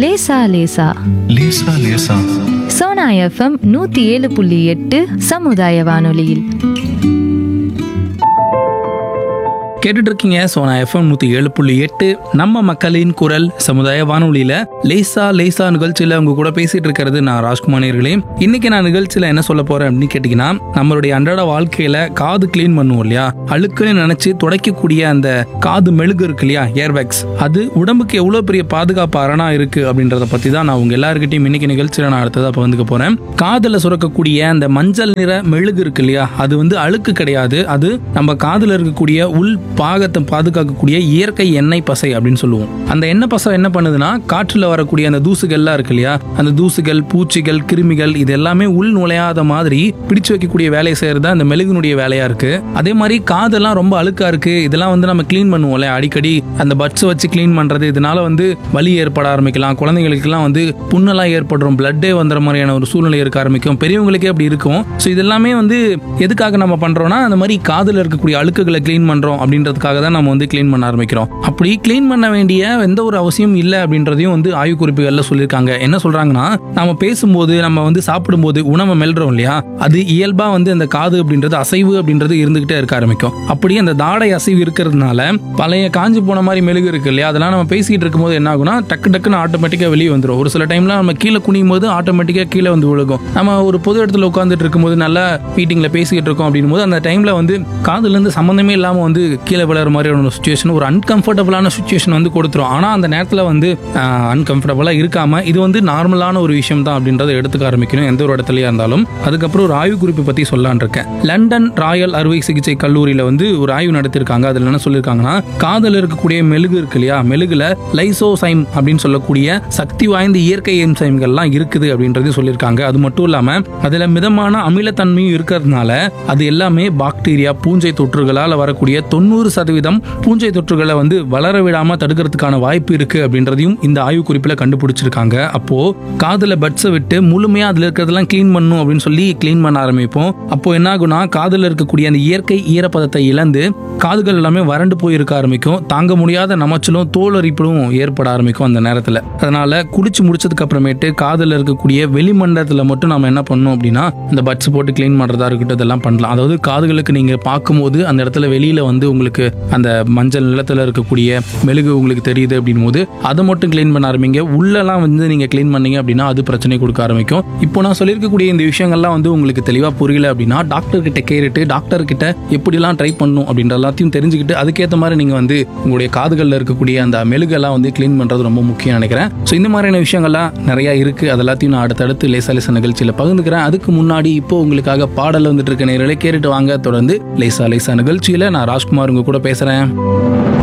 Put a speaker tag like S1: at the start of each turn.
S1: லேசா லேசா
S2: லேசா லேசா
S1: சோனா எஃப்எம் நூத்தி ஏழு புள்ளி எட்டு சமுதாய வானொலியில்
S3: கேட்டுட்டு இருக்கீங்க சோனா எஃப்எம் நூத்தி ஏழு புள்ளி எட்டு நம்ம மக்களின் குரல் சமுதாய வானொலியில லேசா லேசா நிகழ்ச்சியில உங்க கூட பேசிட்டு இருக்கிறது நான் ராஜ்குமார் நேயர்களே இன்னைக்கு நான் நிகழ்ச்சியில என்ன சொல்ல போறேன் அப்படின்னு கேட்டீங்கன்னா நம்மளுடைய அன்றாட வாழ்க்கையில காது க்ளீன் பண்ணுவோம் இல்லையா அழுக்குன்னு நினைச்சு துடைக்கக்கூடிய அந்த காது மெழுகு இருக்கு இல்லையா ஏர்பேக்ஸ் அது உடம்புக்கு எவ்வளவு பெரிய பாதுகாப்பு அரணா இருக்கு அப்படின்றத பத்தி தான் நான் உங்க எல்லாருக்கிட்டையும் இன்னைக்கு நிகழ்ச்சியில நான் அடுத்ததா பகிர்ந்துக்க போறேன் காதுல சுரக்கக்கூடிய அந்த மஞ்சள் நிற மெழுகு இருக்கு இல்லையா அது வந்து அழுக்கு கிடையாது அது நம்ம காதுல இருக்கக்கூடிய உள் பாகத்தை பாதுகாக்கக்கூடிய இயற்கை எண்ணெய் பசை அப்படின்னு சொல்லுவோம் அந்த எண்ணெய் பசை என்ன பண்ணுதுன்னா காற்றுல வரக்கூடிய அந்த தூசுகள்லாம் இருக்கு இல்லையா அந்த தூசுகள் பூச்சிகள் கிருமிகள் இது எல்லாமே உள் நுழையாத மாதிரி பிடிச்சு வைக்கக்கூடிய வேலையை செய்யறது அந்த மெழுகுனுடைய வேலையா இருக்கு அதே மாதிரி காதெல்லாம் ரொம்ப அழுக்கா இருக்கு இதெல்லாம் வந்து நம்ம க்ளீன் பண்ணுவோம்ல அடிக்கடி அந்த பட்ஸ் வச்சு க்ளீன் பண்றது இதனால வந்து வலி ஏற்பட ஆரம்பிக்கலாம் குழந்தைங்களுக்குலாம் வந்து புண்ணெல்லாம் ஏற்படுறோம் பிளட்டே வந்துற மாதிரியான ஒரு சூழ்நிலை இருக்க ஆரம்பிக்கும் பெரியவங்களுக்கே அப்படி இருக்கும் ஸோ இதெல்லாமே வந்து எதுக்காக நம்ம பண்றோம்னா அந்த மாதிரி காதுல இருக்கக்கூடிய அழுக்குகளை க்ளீன் பண்றோம் அப்படின்றதுக்காக தான் நம்ம வந்து க்ளீன் பண்ண ஆரம்பிக்கிறோம் அப்படி க்ளீன் பண்ண வேண்டிய எந்த ஒரு அவசியம் இல்லை அப்படின்றதையும் வந்து ஆய்வு குறிப்புகள்ல சொல்லியிருக்காங்க என்ன சொல்றாங்கன்னா நம்ம பேசும்போது நம்ம வந்து சாப்பிடும்போது உணவை மெல்றோம் இல்லையா அது இயல்பா வந்து அந்த காது அப்படின்றது அசைவு அப்படின்றது இருந்துகிட்டே இருக்க ஆரம்பிக்கும் அப்படி அந்த தாடை அசைவு இருக்கிறதுனால பழைய காஞ்சி போன மாதிரி மெழுகு இருக்கு இல்லையா அதெல்லாம் நம்ம பேசிக்கிட்டு இருக்கும்போது என்ன ஆகும்னா டக்கு டக்குன்னு ஆட்டோமேட்டிக்கா வெளியே வந்துடும் ஒரு சில டைம்ல நம்ம கீழே குனியும் போது ஆட்டோமேட்டிக்கா கீழே வந்து விழுகும் நம்ம ஒரு பொது இடத்துல உட்காந்துட்டு இருக்கும்போது நல்லா மீட்டிங்ல பேசிக்கிட்டு இருக்கோம் அப்படின்னும் போது அந்த டைம்ல வந்து காதுல இருந்து சம்பந்தமே இல்லாம வந்து கீழே விழுற மாதிரியான சுச்சுவேஷன் ஒரு அன்கம்ஃபர்டபுளான சுச்சுவேஷன் வந்து கொடுத்துரும் ஆனா அந்த நேரத்துல வந்து அன்கம்ஃபர்டபுளா இருக்காம இது வந்து நார்மலான ஒரு விஷயம் தான் அப்படின்றத எடுத்துக்க ஆரம்பிக்கணும் எந்த ஒரு இடத்துலயா இருந்தாலும் அதுக்கப்புறம் ஒரு ஆய்வு குறிப்பு பத்தி சொல்லலான் இருக்கேன் லண்டன் ராயல் அறுவை சிகிச்சை கல்லூரியில வந்து ஒரு ஆய்வு நடத்திருக்காங்க அதுல என்ன சொல்லியிருக்காங்கன்னா காதல் இருக்கக்கூடிய மெழுகு இருக்கு இல்லையா மெழுகுல லைசோசைம் அப்படின்னு சொல்லக்கூடிய சக்தி வாய்ந்த இயற்கை என்சைம்கள்லாம் இருக்குது அப்படின்றது சொல்லியிருக்காங்க அது மட்டும் இல்லாம அதுல மிதமான அமிலத்தன்மையும் இருக்கிறதுனால அது எல்லாமே பாக்டீரியா பூஞ்சை தொற்றுகளால் வரக்கூடிய தொண்ணூறு சதவீதம் பூஞ்சை தொற்றுகளை வந்து வளர விடாம தடுக்கிறதுக்கான வாய்ப்பு இருக்கு அப்படின்றதையும் இந்த ஆய்வு குறிப்பில் கண்டுபிடிச்சிருக்காங்க அப்போ காதுல பட்ஸை விட்டு முழுமையா அதுல இருக்கிறதெல்லாம் க்ளீன் பண்ணும் அப்படின்னு சொல்லி க்ளீன் பண்ண ஆரம்பிப்போம் அப்போ என்ன ஆகும்னா காதுல இருக்கக்கூடிய அந்த இயற்கை ஈரப்பதத்தை இழந்து காதுகள் எல்லாமே வறண்டு போய் இருக்க ஆரம்பிக்கும் தாங்க முடியாத நமச்சலும் தோலரிப்பிலும் ஏற்பட ஆரம்பிக்கும் அந்த நேரத்துல அதனால குடிச்சு முடிச்சதுக்கு அப்புறமேட்டு காதுல இருக்கக்கூடிய வெளிமண்டலத்துல மட்டும் நம்ம என்ன பண்ணணும் அப்படின்னா இந்த பட்ஸ் போட்டு க்ளீன் பண்றதா இருக்கட்டும் இதெல்லாம் பண்ணலாம் அதாவது காதுகளுக்கு நீங்க பார்க்கும்போது அந்த இடத்துல வெளியில வந்து உங்களுக்கு அந்த மஞ்சள் நிலத்துல இருக்கக்கூடிய மெழுகு உங்களுக்கு தெரியுது அப்படின் போது அதை மட்டும் க்ளீன் பண்ண ஆரம்பிங்க உள்ளெல்லாம் வந்து நீங்க க்ளீன் பண்ணீங்க அப்படின்னா அது பிரச்சனை கொடுக்க ஆரம்பிக்கும் இப்போ நான் சொல்லியிருக்கக்கூடிய இந்த விஷயங்கள்லாம் வந்து உங்களுக்கு தெளிவா புரியல அப்படின்னா டாக்டர் கிட்ட கேட்டுட்டு டாக்டர் கிட்ட எப்படிலாம் ட்ரை பண்ணும் அப்படின்ற எல்லாத்தையும் தெரிஞ்சுக்கிட்டு அதுக்கேற்ற மாதிரி நீங்க வந்து உங்களுடைய காதுகளில் இருக்கக்கூடிய அந்த மெழுகெல்லாம் வந்து க்ளீன் பண்றது ரொம்ப முக்கியம் நினைக்கிறேன் ஸோ இந்த மாதிரியான விஷயங்கள்லாம் நிறைய இருக்கு அது எல்லாத்தையும் நான் அடுத்தடுத்து லேசா லேசா நிகழ்ச்சியில பகிர்ந்துக்கிறேன் அதுக்கு முன்னாடி இப்போ உங்களுக்காக பாடல் வந்துட்டு இருக்க நேரலை கேட்டுட்டு வாங்க தொடர்ந்து லேசா லேசா நிகழ்ச்சியில நான் ராஜ்குமார் உங்க கூட பேசுறேன்